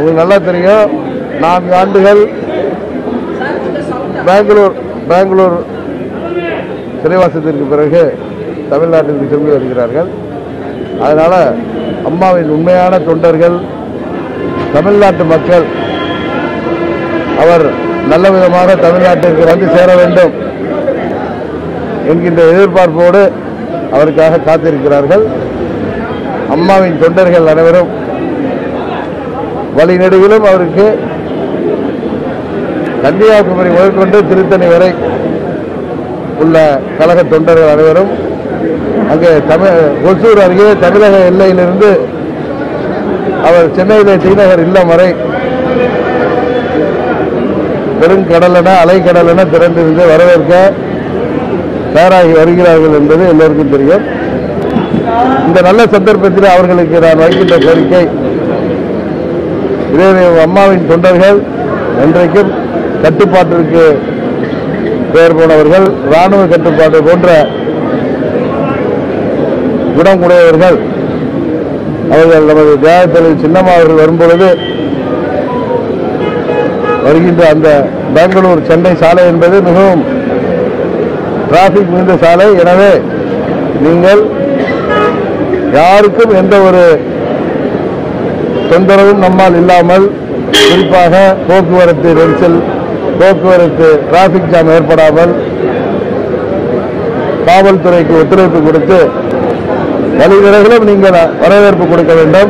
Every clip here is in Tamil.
உங்களுக்கு நல்லா தெரியும் நான்கு ஆண்டுகள் பெங்களூர் பெங்களூர் சிறைவாசத்திற்கு பிறகு தமிழ்நாட்டிற்கு திரும்பி வருகிறார்கள் அதனால் அம்மாவின் உண்மையான தொண்டர்கள் தமிழ்நாட்டு மக்கள் அவர் நல்ல விதமாக தமிழ்நாட்டிற்கு வந்து சேர வேண்டும் என்கின்ற எதிர்பார்ப்போடு அவருக்காக காத்திருக்கிறார்கள் அம்மாவின் தொண்டர்கள் அனைவரும் வழிநெடுகிலும் அவருக்கு கன்னியாகுமரி முதற்கொண்டு திருத்தணி வரை உள்ள கழக தொண்டர்கள் அனைவரும் அங்கே தமிழ் ஒசூர் அருகே தமிழக எல்லையிலிருந்து அவர் சென்னையிலே டிநகர் இல்லம் வரை பெருங்கடலென அலைக்கடலென திரண்டிருந்து வரவேற்க தயாராகி வருகிறார்கள் என்பது எல்லோருக்கும் தெரியும் இந்த நல்ல சந்தர்ப்பத்தில் அவர்களுக்கு நான் வைக்கின்ற கோரிக்கை இதே அம்மாவின் தொண்டர்கள் இன்றைக்கும் கட்டுப்பாட்டிற்கு பெயர் போனவர்கள் இராணுவ கட்டுப்பாடு போன்ற குணம் உடையவர்கள் அவர்கள் நமது தியாகத்தலைவர் சின்னம்மா அவர்கள் வரும்பொழுது வருகின்ற அந்த பெங்களூர் சென்னை சாலை என்பது மிகவும் டிராபிக் மிகுந்த சாலை எனவே நீங்கள் யாருக்கும் எந்த ஒரு தொந்தரவும் நம்மால் இல்லாமல் குறிப்பாக போக்குவரத்து நெரிசல் போக்குவரத்து டிராபிக் ஜாம் ஏற்படாமல் காவல்துறைக்கு ஒத்துழைப்பு கொடுத்து வழிநடைகளும் நீங்கள் வரவேற்பு கொடுக்க வேண்டும்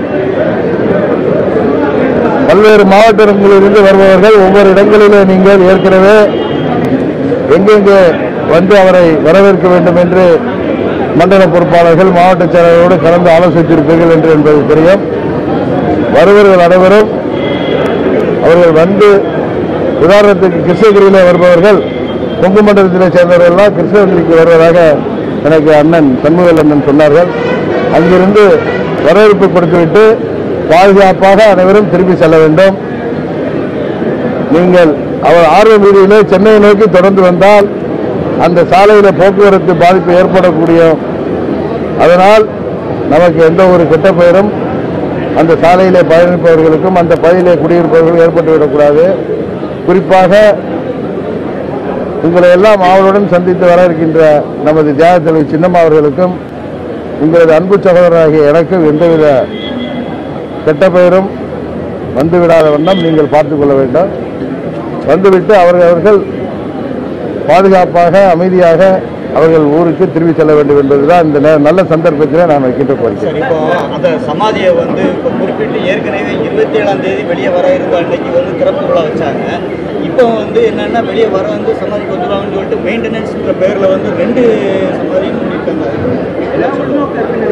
பல்வேறு மாவட்டங்களிலிருந்து வருபவர்கள் ஒவ்வொரு இடங்களிலே நீங்கள் ஏற்கனவே எங்கெங்கே வந்து அவரை வரவேற்க வேண்டும் என்று மண்டல பொறுப்பாளர்கள் மாவட்ட செயலரோடு கலந்து ஆலோசித்திருப்பீர்கள் என்று என்பது தெரியும் வருபவர்கள் அனைவரும் அவர்கள் வந்து உதாரணத்துக்கு கிருஷ்ணகிரியிலே வருபவர்கள் கொங்கு மண்டலத்திலே சேர்ந்தவர்கள்லாம் கிருஷ்ணகிரிக்கு வருவதாக எனக்கு அண்ணன் சண்முகல் அண்ணன் சொன்னார்கள் அங்கிருந்து வரவேற்பு கொடுத்துவிட்டு பாதுகாப்பாக அனைவரும் திரும்பி செல்ல வேண்டும் நீங்கள் அவர் ஆர்வ வீதியிலே சென்னையை நோக்கி தொடர்ந்து வந்தால் அந்த சாலையில போக்குவரத்து பாதிப்பு ஏற்படக்கூடிய அதனால் நமக்கு எந்த ஒரு கெட்ட பெயரும் அந்த சாலையிலே பயணிப்பவர்களுக்கும் அந்த பகுதியிலே குடியிருப்பவர்களும் ஏற்பட்டுவிடக்கூடாது குறிப்பாக உங்களை எல்லாம் ஆவலுடன் சந்தித்து வர இருக்கின்ற நமது தியாக தலைவர் சின்னம்மா அவர்களுக்கும் உங்களது அன்பு சகோதரராகிய எனக்கும் எந்தவித கெட்ட பெயரும் வந்துவிடாத வண்ணம் நீங்கள் பார்த்துக் கொள்ள வேண்டும் வந்துவிட்டு அவர்கள் அவர்கள் பாதுகாப்பாக அமைதியாக அவர்கள் ஊருக்கு திரும்பி செல்ல வேண்டும் என்பதுதான் இந்த நே- நல்ல சந்தர்ப்பத்தில் நான் வைக்கின்ற கோரிக்கை சார் இப்போ அந்த சமாதியை வந்து இப்போ குறிப்பிட்டு ஏற்கனவே இருபத்தி ஏழாம் தேதி வெளியே வர இருந்த அன்னைக்கு வந்து திறப்பு விழா வச்சாங்க இப்போ வந்து என்னன்னா வெளியே வர வந்து சமாதி கொத்துலாம்னு சொல்லிட்டு மெயின்டெனன்ஸ்ன்ற பேர்ல வந்து ரெண்டு சமாதியும் பண்ணியிருக்காங்க என்ன சொல்லுவாங்க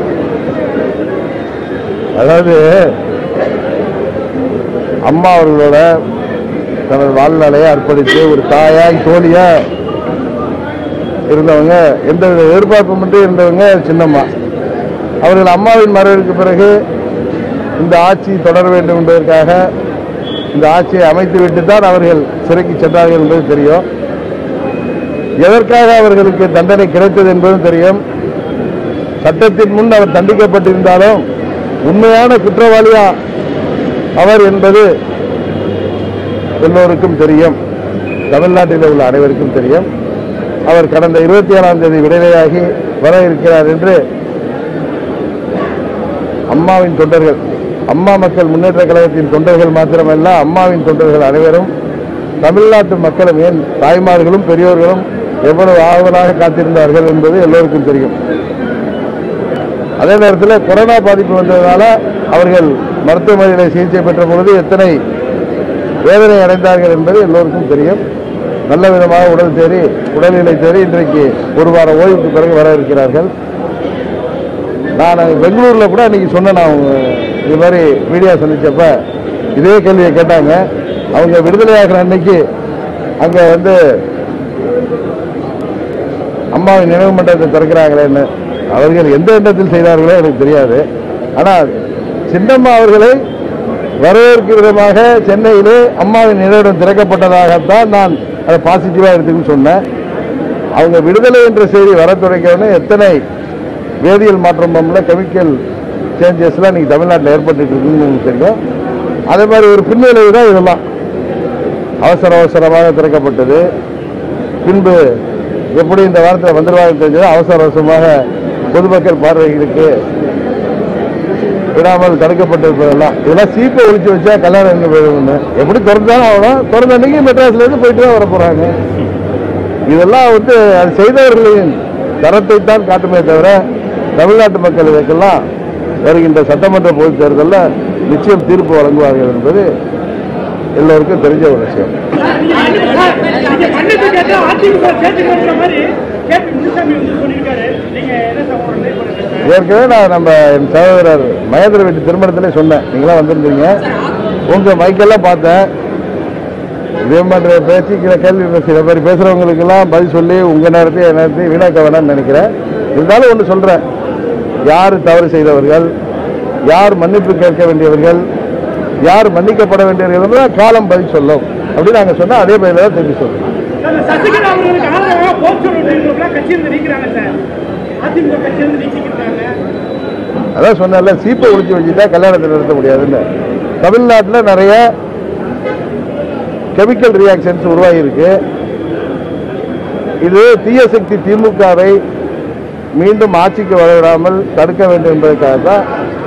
அதாவது அம்மா அவர்களோட தனது வாழ்நாளையை அர்ப்பணித்து ஒரு தாயாய் தோழியா இருந்தவங்க எந்த வித எதிர்பார்ப்புமின்றி இருந்தவங்க சின்னம்மா அவர்கள் அம்மாவின் மறைவுக்கு பிறகு இந்த ஆட்சி தொடர வேண்டும் என்பதற்காக இந்த ஆட்சியை அமைத்து விட்டு தான் அவர்கள் சிறைக்கு சென்றார்கள் என்பது தெரியும் எதற்காக அவர்களுக்கு தண்டனை கிடைத்தது என்பதும் தெரியும் சட்டத்தின் முன் அவர் தண்டிக்கப்பட்டிருந்தாலும் உண்மையான குற்றவாளியா அவர் என்பது எல்லோருக்கும் தெரியும் தமிழ்நாட்டில் உள்ள அனைவருக்கும் தெரியும் அவர் கடந்த இருபத்தி ஏழாம் தேதி விடுதலையாகி வர இருக்கிறார் என்று அம்மாவின் தொண்டர்கள் அம்மா மக்கள் முன்னேற்ற கழகத்தின் தொண்டர்கள் மாத்திரமல்ல அம்மாவின் தொண்டர்கள் அனைவரும் தமிழ்நாட்டு மக்களும் ஏன் தாய்மார்களும் பெரியோர்களும் எவ்வளவு ஆவலாக காத்திருந்தார்கள் என்பது எல்லோருக்கும் தெரியும் அதே நேரத்தில் கொரோனா பாதிப்பு வந்ததுனால அவர்கள் மருத்துவமனையில் சிகிச்சை பெற்ற பொழுது எத்தனை வேதனை அடைந்தார்கள் என்பது எல்லோருக்கும் தெரியும் நல்ல விதமாக உடல் தேறி உடல்நிலை தேறி இன்றைக்கு ஒரு வார ஓய்வுக்கு பிறகு வர இருக்கிறார்கள் நான் பெங்களூரில் கூட அன்றைக்கி சொன்னேன் நான் அவங்க இது மாதிரி மீடியா சந்திச்சப்ப இதே கேள்வியை கேட்டாங்க அவங்க விடுதலையாகிற அன்னைக்கு அங்கே வந்து அம்மாவின் நினைவு மண்டபத்தை திறக்கிறாங்களேன்னு அவர்கள் எந்த எண்ணத்தில் செய்தார்களோ எனக்கு தெரியாது ஆனால் சின்னம்மா அவர்களை வரவேற்கும் விதமாக சென்னையிலே அம்மாவின் நினைவிடம் திறக்கப்பட்டதாகத்தான் நான் அதை பாசிட்டிவாக எடுத்துக்கணும்னு சொன்னேன் அவங்க விடுதலை என்ற செய்தி வர தொடங்கியவுடனே எத்தனை வேதியியல் மாற்றம் பண்ணல கெமிக்கல் சேஞ்சஸ்லாம் இன்னைக்கு தமிழ்நாட்டில் ஏற்பட்டு இருக்குன்னு உங்களுக்கு தெரியும் அதே மாதிரி ஒரு பின்விளைவு தான் இதெல்லாம் அவசர அவசரமாக திறக்கப்பட்டது பின்பு எப்படி இந்த வாரத்தில் வந்துருவாங்க தெரிஞ்சது அவசர அவசரமாக பொதுமக்கள் பார்வைகளுக்கு விடாமல் தடுக்கப்பட்டிருப்பதெல்லாம் இதெல்லாம் சீப்பை ஒழிச்சு வச்சா கல்யாணம் எங்க போயிடும்னு எப்படி திறந்தாலும் ஆகணும் திறந்த அன்னைக்கு மெட்ராஸ்ல இருந்து போயிட்டு தான் வர போறாங்க இதெல்லாம் வந்து அது செய்தவர்களின் தரத்தை தான் காட்டுமே தவிர தமிழ்நாட்டு மக்கள் இதற்கெல்லாம் வருகின்ற சட்டமன்ற பொதுத் தேர்தலில் நிச்சயம் தீர்ப்பு வழங்குவார்கள் என்பது எல்லோருக்கும் தெரிஞ்ச ஒரு விஷயம் நீங்க மன்னிப்பு கேட்டா அதிமுக சேர்த்துக்கிற மாதிரி கேபி முனுசாமி வந்து சொல்லியிருக்காரு நீங்க என்ன சார் ஒரு நிலை பண்ணுறீங்க ஏற்கனவே நான் நம்ம என் சகோதரர் மகேந்திர வீட்டு திருமணத்திலே சொன்னேன் நீங்களாம் வந்திருந்தீங்க உங்க மைக்கெல்லாம் பார்த்தேன் இதே மாதிரி பேசி சில கேள்வி பேசி இதை மாதிரி பேசுறவங்களுக்கெல்லாம் பதில் சொல்லி உங்க நேரத்தை என் நேரத்தை வீணாக்க வேணாம்னு நினைக்கிறேன் இருந்தாலும் ஒன்று சொல்றேன் யார் தவறு செய்தவர்கள் யார் மன்னிப்பு கேட்க வேண்டியவர்கள் யார் மன்னிக்கப்பட வேண்டியவர்கள் என்பதை காலம் பதில் சொல்லும் அப்படின்னு நாங்கள் சொன்னால் அதே பதில தான் திருப்பி சொல்றோம் அந்த சசிகலா அவர்களுக்கு ஆதரவாக போக் சொல்லிட்டு கட்சியிலிருந்து நீக்கிறாங்க சார் அதிமுக கட்சியிலிருந்து நீக்கிக்கிறாங்க அதான் சொன்னேன்ல சீப்பை ஒழிச்சு வச்சுட்டா கல்யாணத்தை நிறுத்த முடியாதுன்னு தமிழ்நாட்டில் நிறைய கெமிக்கல் ரியாக்ஷன்ஸ் உருவாகியிருக்கு இது தீய சக்தி திமுகவை மீண்டும் ஆட்சிக்கு வரவிடாமல் தடுக்க வேண்டும் என்பதற்காக தான்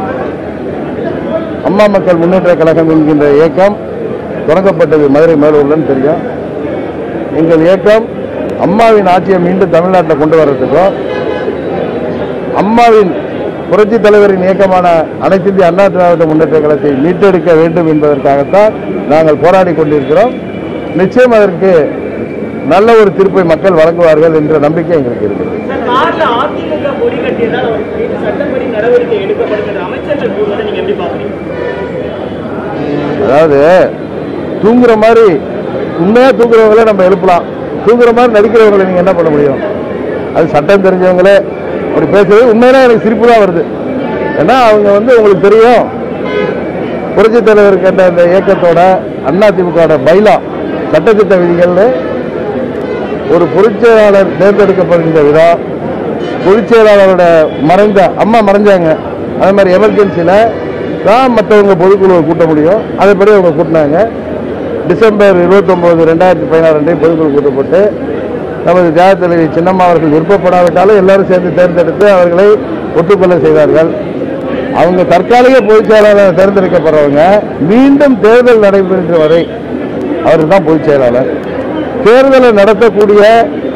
அம்மா மக்கள் முன்னேற்ற கழகம் என்கின்ற இயக்கம் தொடங்கப்பட்டது மதுரை மேலூர்லன்னு தெரியும் எங்கள் இயக்கம் அம்மாவின் ஆட்சியை மீண்டும் தமிழ்நாட்டில் கொண்டு வர்றதுக்கும் அம்மாவின் புரட்சி தலைவரின் இயக்கமான அனைத்து இந்திய அண்ணா திராவிட முன்னேற்ற கழகத்தை மீட்டெடுக்க வேண்டும் என்பதற்காகத்தான் நாங்கள் போராடி கொண்டிருக்கிறோம் நிச்சயம் அதற்கு நல்ல ஒரு தீர்ப்பை மக்கள் வழங்குவார்கள் என்ற நம்பிக்கை எங்களுக்கு இருக்குது கார்ல அதிமுக கொடி கட்டியதால் அவருக்கு மீது சட்டப்படி நடவடிக்கை எடுக்கப்படும் என்று அமைச்சர்கள் கூறுவதை நீங்க எப்படி பாக்குறீங்க அதாவது தூங்குற மாதிரி உண்மையா தூங்குறவங்களே நம்ம எழுப்பலாம் தூங்குற மாதிரி நடிக்கிறவங்களை நீங்க என்ன பண்ண முடியும் அது சட்டம் தெரிஞ்சவங்களே அப்படி பேசுறது உண்மையிலே எனக்கு சிரிப்பு தான் வருது ஏன்னா அவங்க வந்து உங்களுக்கு தெரியும் புரட்சி தலைவர் கேட்ட இந்த இயக்கத்தோட அண்ணா திமுக பைலா சட்டத்திட்ட விதிகள்னு ஒரு பொதுச்செயலாளர் தேர்ந்தெடுக்கப்படுகின்ற விதம் பொதுச்செயலாளரோட மறைந்த அம்மா மறைஞ்சாங்க அதே மாதிரி எமர்ஜென்சியில் தான் மற்றவங்க பொதுக்குழுவை கூட்ட முடியும் அதன்படி அவங்க கூட்டினாங்க டிசம்பர் இருபத்தொம்போது ரெண்டாயிரத்தி பதினாறு அன்றைய பொதுக்குழு கூட்டப்பட்டு நமது தியாக தலைவி சின்னம்மா அவர்கள் விருப்பப்படாவிட்டாலும் எல்லாரும் சேர்ந்து தேர்ந்தெடுத்து அவர்களை ஒற்றுக்கொள்ள செய்தார்கள் அவங்க தற்காலிக பொதுச் செயலாளர் தேர்ந்தெடுக்கப்படுறவங்க மீண்டும் தேர்தல் நடைபெறுகிற வரை அவர் தான் பொதுச் செயலாளர் தேர்தலை நடத்தக்கூடிய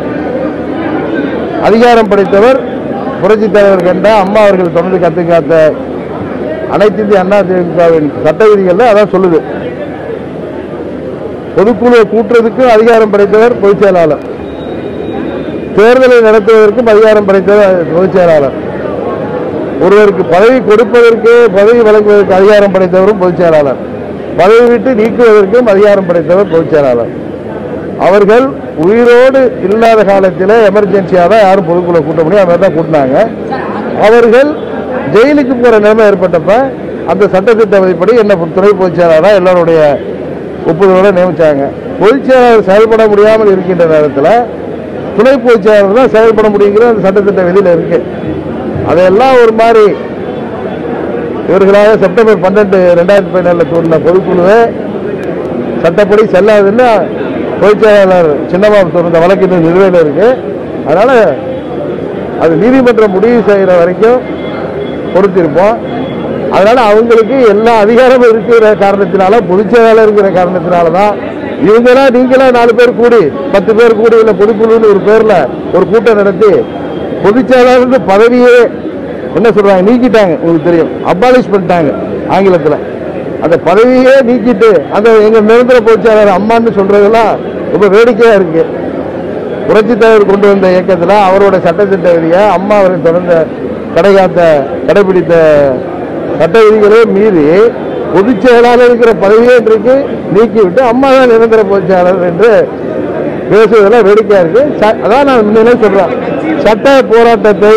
அதிகாரம் படைத்தவர் புரட்சித் தலைவர் கண்ட அம்மா அவர்கள் தொடர்ந்து கத்து காத்த அனைத்து இந்திய அண்ணா திமுகவின் சட்ட விதிகள்ல அதான் சொல்லுது பொதுக்குழுவை கூட்டுறதுக்கு அதிகாரம் படைத்தவர் பொதுச் செயலாளர் தேர்தலை நடத்துவதற்கும் அதிகாரம் படைத்தவர் பொதுச் செயலாளர் ஒருவருக்கு பதவி கொடுப்பதற்கு பதவி வழங்குவதற்கு அதிகாரம் படைத்தவரும் பொதுச் செயலாளர் பதவி விட்டு நீக்குவதற்கும் அதிகாரம் படைத்தவர் பொதுச் செயலாளர் அவர்கள் உயிரோடு இல்லாத காலத்தில் எமர்ஜென்சியாக தான் யாரும் பொதுக்குழு கூட்ட முடியும் அது மாதிரி தான் கூட்டினாங்க அவர்கள் ஜெயிலுக்கு போகிற நிலைமை ஏற்பட்டப்ப அந்த சட்டத்திட்ட விதிப்படி என்ன துணை பொதுச் செயலாளராக எல்லாருடைய ஒப்புதலோட நியமிச்சாங்க பொதுச் செயலாளர் செயல்பட முடியாமல் இருக்கின்ற நேரத்தில் துணை பொதுச் செயலாளர் தான் செயல்பட முடியுங்கிற அந்த சட்டத்திட்ட விதியில் இருக்கு அதையெல்லாம் ஒரு மாதிரி இவர்களாக செப்டம்பர் பன்னெண்டு ரெண்டாயிரத்தி பதினாலில் தோன்றின பொதுக்குழுவே சட்டப்படி செல்லாதுன்னு பொதுச் செயலாளர் சின்னபாபு தொடர்ந்த வழக்கு இன்னும் நிலுவையில் இருக்கு அதனால அது நீதிமன்றம் முடிவு செய்கிற வரைக்கும் பொறுத்திருப்போம் அதனால அவங்களுக்கு எல்லா அதிகாரமும் இருக்கிற காரணத்தினால பொதுச் செயலாளர் இருக்கிற காரணத்தினால தான் இவங்கெல்லாம் நீங்களா நாலு பேர் கூடி பத்து பேர் கூடி இல்லை பொதுக்குழுன்னு ஒரு பேர்ல ஒரு கூட்டம் நடத்தி பொதுச் செயலாளர் பதவியே என்ன சொல்றாங்க நீக்கிட்டாங்க உங்களுக்கு தெரியும் அபாலிஷ் பண்ணிட்டாங்க ஆங்கிலத்தில் அந்த பதவியே நீக்கிட்டு அந்த எங்க நிரந்தர பொதுச்செயலாளர் அம்மான்னு சொல்றதெல்லாம் ரொம்ப வேடிக்கையா இருக்கு புரட்சித் தலைவர் கொண்டு வந்த இயக்கத்தில் அவரோட சட்டத்திட்ட விதியை அம்மா அவர்கள் தொடர்ந்த கடைகாத்த கடைபிடித்த சட்ட விதிகளே மீறி பொதுச் செயலாளர் இருக்கிற பதவியே இன்றைக்கு நீக்கிவிட்டு அம்மா தான் நிரந்தர பொதுச் செயலாளர் என்று பேசுவதெல்லாம் வேடிக்கையா இருக்கு ச- அதான் நான் முன்னே சொல்றேன் சட்ட போராட்டத்தை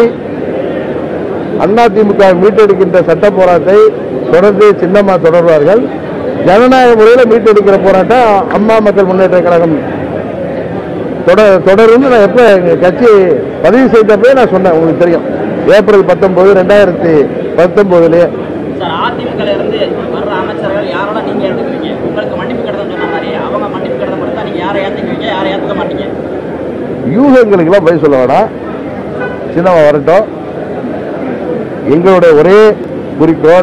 அதிமுக மீட்டெடுக்கின்ற சட்ட போராட்டத்தை தொடர்ந்து சின்னம்மா தொடர்வார்கள் ஜனநாயக முறையில் மீட்டெடுக்கிற போராட்டம் அம்மா மக்கள் முன்னேற்ற கழகம் தொடர் தொடரும்னு நான் எப்போ எங்கள் கட்சி பதிவு செய்தப்பே நான் சொன்னேன் உங்களுக்கு தெரியும் ஏப்ரல் பத்தொம்போது ரெண்டாயிரத்தி பத்தொம்போதுலேயே சார் அதிமுக இருந்து வர்ற அமைச்சர்கள் யாரோட நீங்க எடுத்துக்கிறீங்க உங்களுக்கு மன்னிப்பு கடிதம் சொன்ன மாதிரி அவங்க மன்னிப்பு கடிதம் கொடுத்தா நீங்க யாரை ஏத்துக்குவீங்க யாரை ஏத்துக்க மாட்டீங்க யூகங்களுக்கெல்லாம் பதில் சொல்ல வேணாம் சின்னவன் வரட்டும் எங்களுடைய ஒரே குறிக்கோள்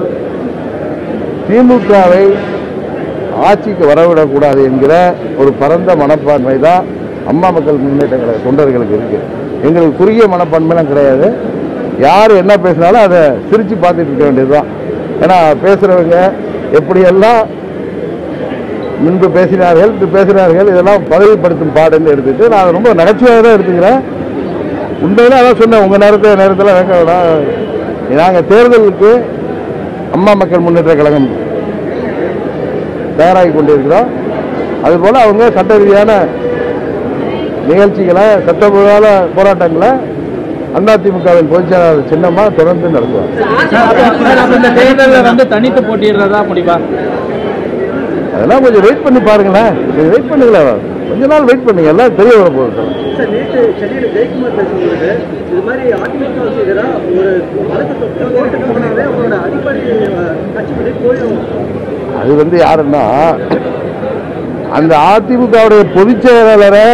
திமுகவை ஆட்சிக்கு வரவிடக்கூடாது என்கிற ஒரு பரந்த மனப்பான்மை தான் அம்மா மக்கள் முன்னேற்ற கழக தொண்டர்களுக்கு இருக்கு எங்களுக்கு குறுகிய மனப்பான்மைலாம் கிடையாது யார் என்ன பேசினாலும் அதை சிரிச்சு பார்த்துட்டு இருக்க வேண்டியதுதான் ஏன்னா பேசுறவங்க எப்படியெல்லாம் முன்பு பேசினார்கள் இன்று பேசினார்கள் இதெல்லாம் பதவிப்படுத்தும் பாடுன்னு எடுத்துட்டு நான் அதை ரொம்ப நகைச்சுவையாக தான் எடுத்துக்கிறேன் உண்மையில அதான் சொன்னேன் உங்கள் நேரத்தில் நேரத்தில் வைக்க வேணாம் நாங்கள் தேர்தலுக்கு அம்மா மக்கள் முன்னேற்ற கழகம் தயாராகி கொண்டிருக்கிறோம் அதுபோல் அவங்க சட்ட ரீதியான நிகழ்ச்சிகளை சட்டபூர்வ போராட்டங்களை அதிமுகவின் பொதுச்செயலாளர் சின்னமாக தொடர்ந்து நடத்துவார் இந்த தேர்தலில் வந்து தனித்து போட்டியிடுறதா முடிவா அதெல்லாம் கொஞ்சம் வெயிட் பண்ணி பாருங்களேன் கொஞ்சம் வெயிட் பண்ணுங்களேன் கொஞ்ச நாள் வெயிட் பண்ணுங்க எல்லாம் தெரிய வர போகுது சார் நேற்று சென்னையில் ஜெயக்குமார் பேசும்போது இது மாதிரி அதிமுகவுக்கு எதிராக ஒரு வழக்கு போட்டுட்டோம்னாவே அவங்களோட அடிப்படை அஹ், கட்சி பற்றி போயிடும் அது வந்து யாருன்னா அந்த அதிமுகவுடைய பொதுச் செயலாளரை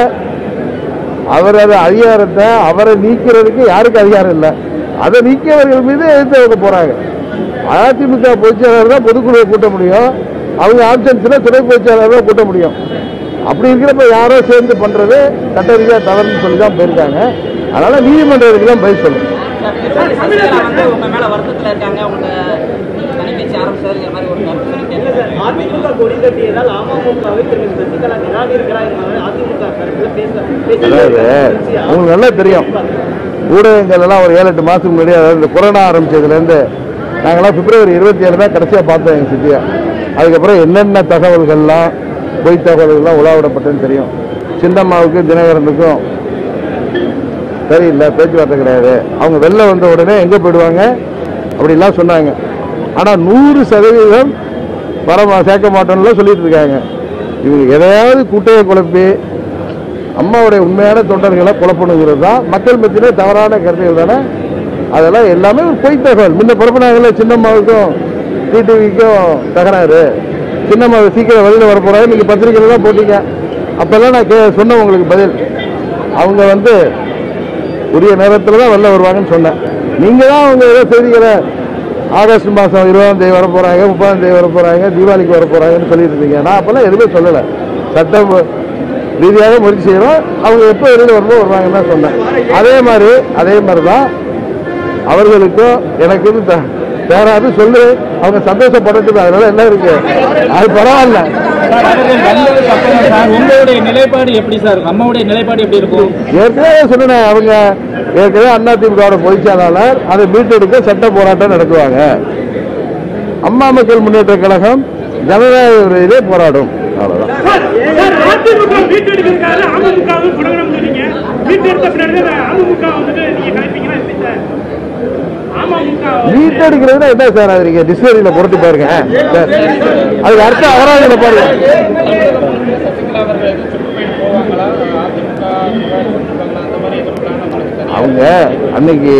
அவரது அதிகாரத்தை அவரை நீக்கிறதுக்கு யாருக்கு அதிகாரம் இல்லை அதை நீக்கியவர்கள் மீது எதிர்த்து வைக்க போறாங்க அதிமுக பொதுச் செயலாளர் தான் பொதுக்குழுவை கூட்ட முடியும் அவங்க ஆப்ஷன்ஸ்ல துணை பொதுச் செயலாளர் தான் கூட்ட முடியும் அப்படி இருக்கிறப்ப யாரோ சேர்ந்து பண்றது சட்ட ரீதியா தவறுன்னு சொல்லி தான் போயிருக்காங்க அதனால நீதிமன்றத்துக்கு தான் பதில் சொல்லணும் திருப்பதி சசிகலா வந்து உங்க மேல வருத்தத்துல இருக்காங்க உங்க தனி கட்சி ஆரம்பிச்சதுங்கிற மாதிரி ஒரு கருத்து இல்ல சொல்லிட்டு சார் அதிமுக கொடி கட்டியதால் அமமுகவை திருமதி சசிகலா நிராகரிக்கிறார் என்பதை அதிமுக தரப்புல பேச அதாவது பேசி உங்களுக்கு நல்லா தெரியும் ஊடகங்கள் எல்லாம் ஒரு ஏழு எட்டு மாதத்துக்கு முன்னாடி அதாவது இந்த கொரோனா ஆரம்பிச்சதுலேருந்து நாங்களாம் பிப்ரவரி இருபத்தி ஏழு தான் கடைசியாக பார்த்தோம் எங்கள் சிட்டியை அதுக்கப்புறம் என்னென்ன தகவல்கள்லாம் பொய் தகவல்கள்லாம் உலாவிடப்பட்டதுன்னு தெரியும் சின்னம்மாவுக்கும் தினகரனுக்கும் சரியில்லை பேச்சுவார்த்தை கிடையாது அவங்க வெளில வந்த உடனே எங்கே போயிடுவாங்க அப்படிலாம் சொன்னாங்க ஆனால் நூறு சதவீதம் வர மா- சேர்க்க மாட்டோம்லாம் சொல்லிட்டு இருக்காங்க இவங்க எதையாவது குட்டையை குழப்பி அம்மாவுடைய உண்மையான தொண்டர்களை குழப்பணுங்கிறது தான் மக்கள் மத்தியிலே தவறான கருத்துகள் தானே அதெல்லாம் எல்லாமே ஒரு பொய் தகவல் முன்ன பரப்புனாங்கல்ல சின்னம்மாவுக்கும் டிடிவிக்கும் தகராறு சின்னம்மாவை சீக்கிரம் வெளியில் வர போகிறாங்க நீங்கள் பத்திரிக்கையில் தான் போட்டீங்க அப்போல்லாம் நான் கே சொன்னேன் உங்களுக்கு பதில் அவங்க வந்து உரிய நேரத்தில் தான் வெளில வருவாங்கன்னு சொன்னேன் நீங்கள் தான் அவங்க ஏதோ செய்திகளை ஆகஸ்ட் மாதம் இருபதாம் தேதி வர போகிறாங்க முப்பதாம் தேதி வர போகிறாங்க தீபாவளிக்கு வர போகிறாங்கன்னு சொல்லிட்டு இருந்தீங்க நான் அப்போல்லாம் எதுவுமே சொல்லலை சட்டம் ரீதியாக முயற்சி செய்கிறோம் அவங்க எப்போ வெளியில் வரும்போது வருவாங்கன்னு தான் சொன்னேன் அதே மாதிரி அதே மாதிரி தான் அவர்களுக்கும் எனக்கு இது த- தேராது சொல்லு அவங்க சந்தோஷப்படட்டும் அதனால என்ன இருக்கு அது பரவாயில்ல சார் அவர்கள் வந்ததுக்கு அப்புறம் சார் உங்களுடைய நிலைப்பாடு எப்படி சார் அம்மாவுடைய நிலைப்பாடு எப்படி இருக்கும் ஏற்கனவே சொன்னேன் அவங்க ஏற்கனவே அதிமுகவோட பொதுச்செயலாளர் அதை மீட்டெடுக்க சட்ட போராட்டம் நடத்துவாங்க அம்மா மக்கள் முன்னேற்ற கழகம் ஜனநாயக ரீதியிலே போராடும் அவ்வளவுதான் சார் சார் அதிமுக மீட்டெடுக்கிறதுக்காக அமமுகவும் புடங்கணும் சொன்னீங்க மீட்டெடுத்த பின்னாடி தான் அமமுக வந்துட்டு நீங்க கலைப்பீங்கன்னா எப்படி சார் அமமுக மீட்டெடுக்கிறதுனா என்ன சார் அது நீங்க டிஸ்கவரியில பொறுத்து பாருங்க சார் அதுக்கு அர்த்தம் அகராதியில பாருங்க அவங்க அன்னைக்கு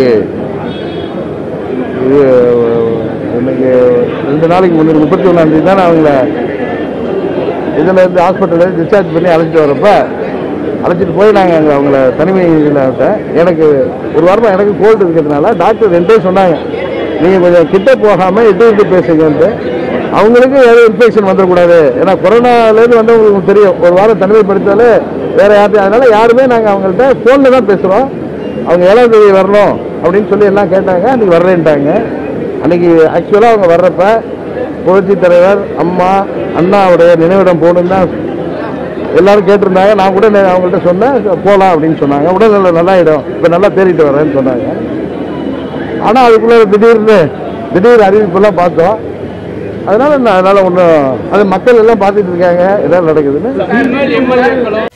இது இன்னைக்கு ரெண்டு நாளைக்கு முன்னாடி முப்பத்தி ஒன்றாம் தேதி தானே அவங்கள இதுல இருந்து ஹாஸ்பிட்டலில் டிஸ்சார்ஜ் பண்ணி அழைச்சிட்டு வரப்ப அழைச்சிட்டு போய் நாங்கள் அங்கே அவங்கள தனிமையில் விட்டேன் எனக்கு ஒரு வாரமாக எனக்கு கோல்டு இருக்கிறதுனால டாக்டர் ரெண்டே சொன்னாங்க நீங்கள் கொஞ்சம் கிட்ட போகாமல் எட்டு விட்டு பேசுங்கன்ட்டு அவங்களுக்கு எதுவும் இன்ஃபெக்ஷன் வந்துடக்கூடாது ஏன்னா கொரோனாலேருந்து வந்தவங்களுக்கு உங்களுக்கு தெரியும் ஒரு வாரம் தனிமைப்படுத்தாலே வேற யார்ட்டையும் அதனால யாருமே நாங்கள் அவங்கள்ட்ட ஃபோனில் தான் பேசுகிறோம் அவங்க ஏழாம் தேதி வரணும் அப்படின்னு சொல்லி எல்லாம் கேட்டாங்க அன்றைக்கி வர்றேன்ட்டாங்க அன்னைக்கு ஆக்சுவலாக அவங்க வர்றப்ப புரட்சி தலைவர் அம்மா அண்ணாவுடைய நினைவிடம் போகணுன்னு தான் எல்லாரும் கேட்டிருந்தாங்க நான் கூட நே- அவங்கள்ட்ட சொன்னேன் போகலாம் அப்படின்னு சொன்னாங்க உடல் நல்ல நல்லா இடம் இப்போ நல்லா தேறிட்டு வரேன்னு சொன்னாங்க ஆனால் அதுக்குள்ளே திடீர்னு திடீர் அறிவிப்பெல்லாம் பார்த்தோம் அதனால நான் அதனால ஒன்றும் அது மக்கள் எல்லாம் பார்த்துட்டு இருக்காங்க எதாவது நடக்குதுன்னு எம்எல்ஏக்களும்